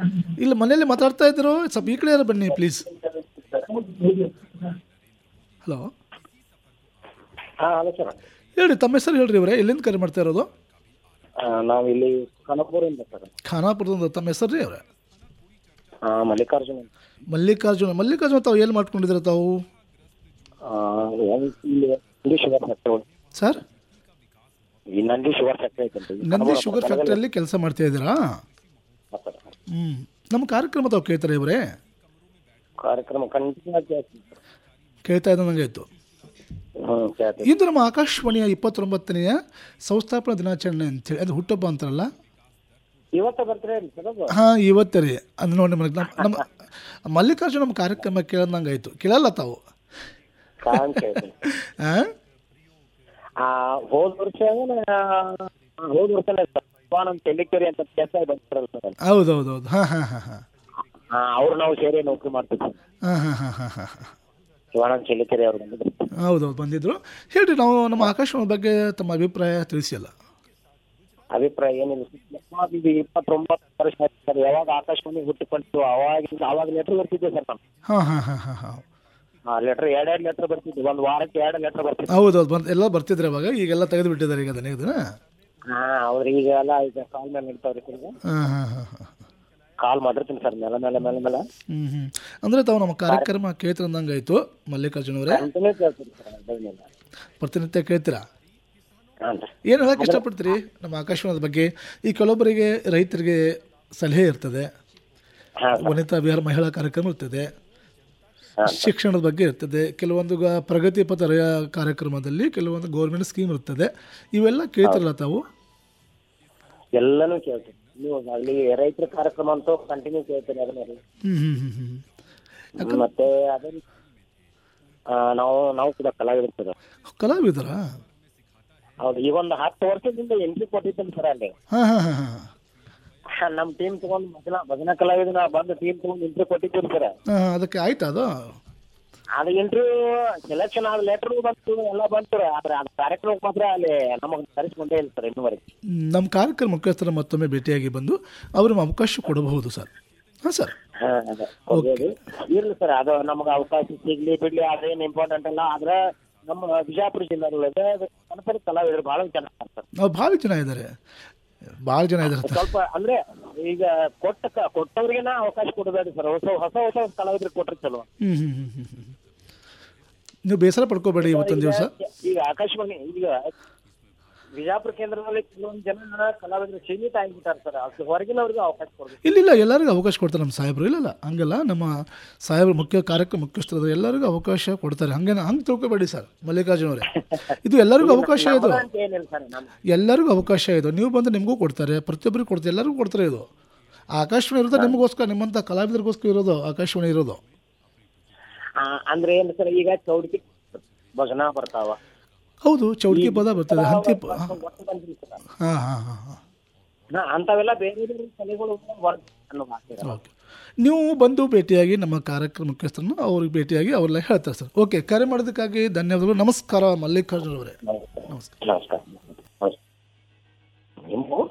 ಇಲ್ಲ ಮನೇಲಿ ಮಾತಾಡ್ತಾ ಇದ್ರು ಸ್ವಲ್ಪ ಈ ಕಡೆ ಯಾರು ಬನ್ನಿ ಪ್ಲೀಸ್ ಹಲೋ ಹಾ ಹಲೋ ಸರ್ ಹೇಳ್ರಿ ತಮ್ಮ ಹೆಸರು ಹೇಳ್ರಿ ಇವರೇ ಎಲ್ಲಿಂದ ಕರೆ ಮಾಡ್ತಾ ಇರೋದು ನಾವು ಇಲ್ಲಿ ಕನಕಪುರದಿಂದ ಸರ್ ಖಾನಾಪುರದಿಂದ ತಮ್ಮ ಹೆಸರು ರೀ ಅವರೇ ಹಾ ಮಲ್ಲಿಕಾರ್ಜುನ್ ಮಲ್ಲಿಕಾರ್ಜುನ ಮಲ್ಲಿಕಾರ್ಜುನ ತಾವು ಎಲ್ಲಿ ಮಾಡ್ಕೊಂಡಿದ್ದೀರ ತಾವು ಆ, ಇಲ್ಲಿ ನಂದಿ ಶುಗರ್ ಫ್ಯಾಕ್ಟ್ರಿ ಸರ್ ಈ ನಂದಿ ಶುಗರ್ ಫ್ಯಾಕ್ಟ್ರಿ ಐತಂತ ನಂದಿ ಶುಗರ್ ಫ್ಯಾಕ್ಟ್ರಿಯಲ್ಲಿ ಕೆಲಸ ಮಾಡ್ತಾ ಇದ್ದೀರಾ ಹ್ಞೂ ನಮ್ಮ ಕಾರ್ಯಕ್ರಮ ತಾವು ಕೇಳ್ತಾರೆ ಇವರೇ ಕಾರ್ಯಕ್ರಮ ಕಂಟಿನ್ಯೂ ಆಗಿ ಕೇಳ್ತಾ ಇದ್ದಂಗೆ ಆಯಿತು ಹ್ಮ್ ಕೇಳ್ತೀವಿ ಇಂದು ನಮ್ಮ ಆಕಾಶವಾಣಿಯ ಇಪ್ಪತ್ತೊಂಬತ್ತನೆಯ ಸಂಸ್ಥಾಪನಾ ದಿನಾಚರಣೆ ಅಂತೇಳಿ ಅದು ಹುಟ್ಟುಹಬ್ಬ ಅಂತಾರಲ್ಲ ಇವತ್ತ ಬರ್ತೀರಾ ಸರ್ ಅದು ಹಾಂ ಇವತ್ತೇ ರೀ ಅದು ನೋಡಿ ನಮಗೆ ನಮ್ಮ ನಮ್ಮ ಮಲ್ಲಿಕಾರ್ಜುನ ನಮ್ಮ ಕಾರ್ಯಕ್ರಮ ಕೇಳ್ದಂಗೆ ಆಯಿತು ಕೇಳಲ್ಲ ತಾವು ಕಾರಣ ಕೇಳ್ತೀನಿ ಹಾಂ ಆ ಹೋದ ವರ್ಷ ಹೋದ ವರ್ಷ ಶಿವಾನಂದ್ ತೆಲಿಕೆರೆ ಅಂತ ಕೆಲಸ ಬಂದಿರಲ್ಲ ಸರ್ ಹೌದು ಹೌದು ಹೌದು ಹಾಂ ಹಾಂ ಹಾಂ ಹಾಂ ಹಾ ಅವ್ರು ನಾವು ಸೇರಿ ನೌಕರಿ ಮಾಡ್ತೀವಿ ಸರ್ ಹಾಂ ಹಾಂ ಹಾಂ ಹಾಂ ಹಾಂ ಹಾಂ ಶಿವಾನಂದ್ ಚೆಲಿಕೆರೆ ಅವ್ರು ಬಂದಿದ್ರು ಹೌದೌದು ಬಂದಿದ್ದರು ಹೇಳ್ರಿ ನಾವು ನಮ್ಮ ಆಕಾಶವಾಣಿ ಬಗ್ಗೆ ತಮ್ಮ ಅಭಿಪ್ರಾಯ ತಿಳಿಸಿಲ್ಲ ಅಭಿಪ್ರಾಯ ಏನಿಲ್ಲ ಸರ್. ಇದು ಇಪ್ಪತ್ತೊಂಬತ್ತು ವರ್ಷ ಆಯ್ತು ಸರ್ ಯಾವಾಗ ಆಕಾಶವಾಣಿ ಹುಟ್ಟಿಕೊಂಡು ಅವಾಗಿಂದ ಅವಾಗ ಲೆಟರ್ ಬರ್ತಿದ್ದೆ ಸರ್ ನಾನು ಹಾಂ ಹಾಂ ಹಾಂ ಹಾಂ ಹಾಂ ಆ ಲೆಟರ್ ಎರಡೆರಡು ಲೆಟರ್ ಬರ್ತಿದ್ದೆ ಒಂದು ವಾರಕ್ಕೆ ಎರಡು ಲೆಟರ್ ಬರ್ತಿದ್ದೆ ಹೌದೌದು ಬಂದು ಎಲ್ಲ ಬರ್ತಿದ್ರೆ ಅವಾಗ ಈಗೆಲ್ಲ ತೆಗೆದು ಬಿಟ್ಟಿದ್ದಾರೆ ಈಗ ಅದನ್ನ ಇದನ್ನ ಹಾ ಹೌದ್ರಿ ಈಗ ಎಲ್ಲ ಈಗ ಕಾಲ್ ಮೇಲೆ ನಿಲ್ತಾವ್ರಿ ಸರ್ ಈಗ ಹಾಂ ಹಾಂ ಹಾಂ ಹಾಂ ಕಾಲ್ ಮಾಡಿರ್ತೀನಿ ಸರ್ ಮೇಲೆ ಮೇಲೆ ಮೇಲೆ ಮೇಲೆ ಹ್ಞೂ ಹ್ಞೂ ಅಂದರೆ ತಾವು ನಮ್ಮ ಕಾರ್ಯಕ್ರಮ ಕೇಳ್ತಿರಂದಂಗೆ ಆಯಿತು ಮಲ್ಲಿಕಾರ್ಜುನ ಅವರೇ ಕಂಟಿನ್ಯೂ ಕೇಳ್ತೀನಿ ಸರ್ ಡೈಲಿ ಪ್ರತಿನಿತ್ಯ ಕೇಳ್ತೀರಾ ಹಾಂ ರೀ ಏನು ಹೇಳಕ್ಕೆ ಇಷ್ಟಪಡ್ತೀರಿ ನಮ್ಮ ಆಕಾಶವಾಣದ ಬಗ್ಗೆ ಈ ಕೆಲವೊಬ್ಬರಿಗೆ ರೈತರಿಗೆ ಸಲಹೆ ಇರ್ತದೆ ಹಾಂ ವನಿತಾ ವಿಹಾರ ಮಹಿಳಾ ಕಾರ್ಯಕ್ರಮ ಇರ್ತದೆ ಶಿಕ್ಷಣದ ಬಗ್ಗೆ ಇರ್ತದೆ ಕೆಲವೊಂದು ಗ- ಪ್ರಗತಿ ಪಥ ರ- ಕಾರ್ಯಕ್ರಮದಲ್ಲಿ ಕೆಲವೊಂದು ಗೌರ್ಮೆಂಟ್ ಸ್ಕೀಮ್ ಇರ್ತದೆ ಇವೆಲ್ಲ ಕೇಳ್ತಿರಲ್ಲ ತಾವು ಎಲ್ಲನೂ ಕೇಳ್ತೀನಿ ನೀವು ಅಲ್ಲಿ ರೈತರ ಕಾರ್ಯಕ್ರಮ ಅಂತೂ ಕಂಟಿನ್ಯೂ ಕೇಳ್ತೀನಿ ಅದನ್ನೆಲ್ಲ ಹ್ಞೂ ಹ್ಞೂ ಹ್ಞೂ ಹ್ಞೂ ಮತ್ತೆ ಅದೇ ಆ, ನಾವು ನಾವು ಕೂಡ ಕಲಾವಿದರು ಸರ್ ಕಲಾವಿದರ ಹೌದು ಈಗ ಒಂದು ಹತ್ತು ವರ್ಷದಿಂದ ಎಂಟ್ರಿ ಕೊಟ್ಟಿದ್ದೀನಿ ಸರ್ ಅಲ್ಲಿ ಹಾಂ ಹಾಂ ಹಾಂ ಹಾಂ ನಮ್ಮ ಟೀಮ್ ತಗೊಂಡು ಭಜನಾ ಭಜನಾ ಕಲಾವಿದನ ಬಂದು ಟೀಮ್ ತಗೊಂಡು ಎಂಟ್ರಿ ಕೊಟ್ಟಿದ್ದೀರಿ ಸರ್ ಹಾಂ ಅದಕ್ಕೆ ಆಯ್ತಾ ಅದು ಅದು ಇಂಟರ್ವ್ಯೂ ಸೆಲೆಕ್ಷನ್ ಆದ ಲೆಟರ್ ಬಂತು ಎಲ್ಲ ಬಂತು ಆದ್ರೆ ಅದು ಕಾರ್ಯಕ್ರಮಕ್ಕೆ ಮಾತ್ರ ಅಲ್ಲಿ ನಮಗೆ ಕರೆಸ್ಕೊಂಡೇ ಇಲ್ಲ ಸರ್ ಇನ್ನುವರೆಗೆ ನಮ್ಮ ಕಾರ್ಯಕ್ರಮ ಮುಖ್ಯಸ್ಥರ ಮತ್ತೊಮ್ಮೆ ಭೇಟಿಯಾಗಿ ಬಂದು ಅವರು ಅವಕಾಶ ಕೊಡಬಹುದು ಸರ್ ಹಾಂ ಸರ್ ಹಾ, ಅದೇ. ಹೌದು. ಇರ್ಲಿ ಸರ್ ಅದು ನಮಗೆ ಅವಕಾಶ ಸಿಗ್ಲಿ ಬಿಡ್ಲಿ ಅದೇನು ಇಂಪಾರ್ಟೆಂಟ್ ಅಲ್ಲ ಆದ್ರೆ ನಮ್ಮ ಬಿಜಾಪುರ ಜಿಲ್ಲೆಯೊಳಗೆ ಗಣಪತಿ ಕಲಾವಿದರು ಬಹಳ ಚೆನ್ನಾಗಿ ಮಾಡ್ತಾರೆ ನಾವು ಭಾಳ ಜನ ಇದ್ದಾರೆ ಭಾಳ ಜನ ಇದ್ದಾರೆ ಸ್ವಲ್ಪ ಅಂದ್ರೆ ಈಗ ಕೊಟ್ಟ ಕ- ಕೊಟ್ಟವ್ರಿಗೆನ ಅವಕಾಶ ಕೊಡಬೇಡಿ ಸರ್ ಹೊಸ ಹೊಸ ಹೊಸ ಕಲಾವಿದರಿಗೆ ಕೊಟ್ರೆ ಚಲೋ ಹ್ಞೂ ಹ್ಞೂ ಹ್ಞೂ ಹ್ಞೂ ಹ್ಞೂ ನೀವು ಬೇಸರ ಪಡ್ಕೋಬೇಡಿ ಇವತ್ತೊಂದು ದಿವಸ ಈಗ ಆಕಾಶವಾಣಿ ಈಗ ಬಿಜಾಪುರ ಕೇಂದ್ರದಲ್ಲಿ ಕೆಲವೊಂದು ಜನ ಕಲಾವಿದರು ಸೀಮಿತ ಆಗಿಬಿಟ್ಟಾರೆ ಸರ್ ಅದು ಹೊರಗಿನವ್ರಿಗೆ ಅವಕಾಶ ಕೊಡ್ಬೇಕು ಇಲ್ಲಿಲ್ಲ ಎಲ್ಲರಿಗೂ ಅವಕಾಶ ಕೊಡ್ತಾರೆ ನಮ್ಮ ಸಾಹೇಬರು ಇಲ್ಲಲ್ಲ ಹಂಗಲ್ಲ ನಮ್ಮ ಸಾಹೇಬರು ಮುಖ್ಯ ಕಾರ್ಯಕ್ರಮ ಮುಖ್ಯಸ್ಥರು ಎಲ್ಲರಿಗೂ ಅವಕಾಶ ಕೊಡ್ತಾರೆ ಹಂಗೆ ಹಂಗೆ ತಿಳ್ಕೊಬೇಡಿ ಸರ್ ಮಲ್ಲಿಕಾರ್ಜುನ ಅವರೇ ಇದು ಎಲ್ಲರಿಗೂ ಅವಕಾಶ ಇದು ನಮ್ಮದ ಅಂತ ಏನಿಲ್ಲ ಸರ್ ನಮ್ಮ ಎಲ್ಲರಿಗೂ ಅವಕಾಶ ಇದು ನೀವು ಬಂದು ನಿಮಗೂ ಕೊಡ್ತಾರೆ ಪ್ರತಿಯೊಬ್ಬರಿಗೂ ಕೊಡ್ತಾರೆ ಎಲ್ಲರಿಗೂ ಕೊಡ್ತಾರೆ ಇದು ಆಕಾಶವಾಣಿ ಇರೋದು ನಿಮಗೋಸ್ಕರ ನಿಮ್ಮಂಥ ಕಲಾವಿದರಿಗೋಸ್ಕರ ಇರೋದು ಆಕಾಶವಾಣಿ ಇರೋದು ಆ, ಅಂದ್ರೆ ಏನು ಸರ್ ಈಗ ಚೌಡಿಕೆ ಭಜನಾ ಬರ್ತಾವ ಹೌದು ಚೌಟ್ಕಿ ಪದ ಬರ್ತದೆ ಹಂತಿ ಪ ಒಟ್ಟು ಬಂದಿಲ್ಲ ಸರ್ ಹಾಂ ಹಾಂ ಹಾಂ ಹಾಂ ಹಾ, ಅಂಥವೆಲ್ಲ ಬೇರೆ ಬೇರೆ ಕಲೆಗಳು ವರ್ಕ್ ಅನ್ನೋ ಮಾತು ಇರಲ್ಲ. ಓಕೆ ನೀವು ಬಂದು ಭೇಟಿಯಾಗಿ ನಮ್ಮ ಕಾರ್ಯಕ್ರಮ ಮುಖ್ಯಸ್ಥರನ್ನು ಅವ್ರಿಗೆ ಭೇಟಿಯಾಗಿ ಅವರೆಲ್ಲ ಹೇಳ್ತಾರೆ ಸರ್ ಓಕೆ ಕರೆ ಮಾಡೋದಕ್ಕಾಗಿ ಧನ್ಯವಾದಗಳು ನಮಸ್ಕಾರ ಮಲ್ಲಿಕಾರ್ಜುನ ಅವರೇ ನಮಸ್ಕಾರ ನಮಸ್ಕಾರ ನಮಸ್ಕಾರ. ನೀವು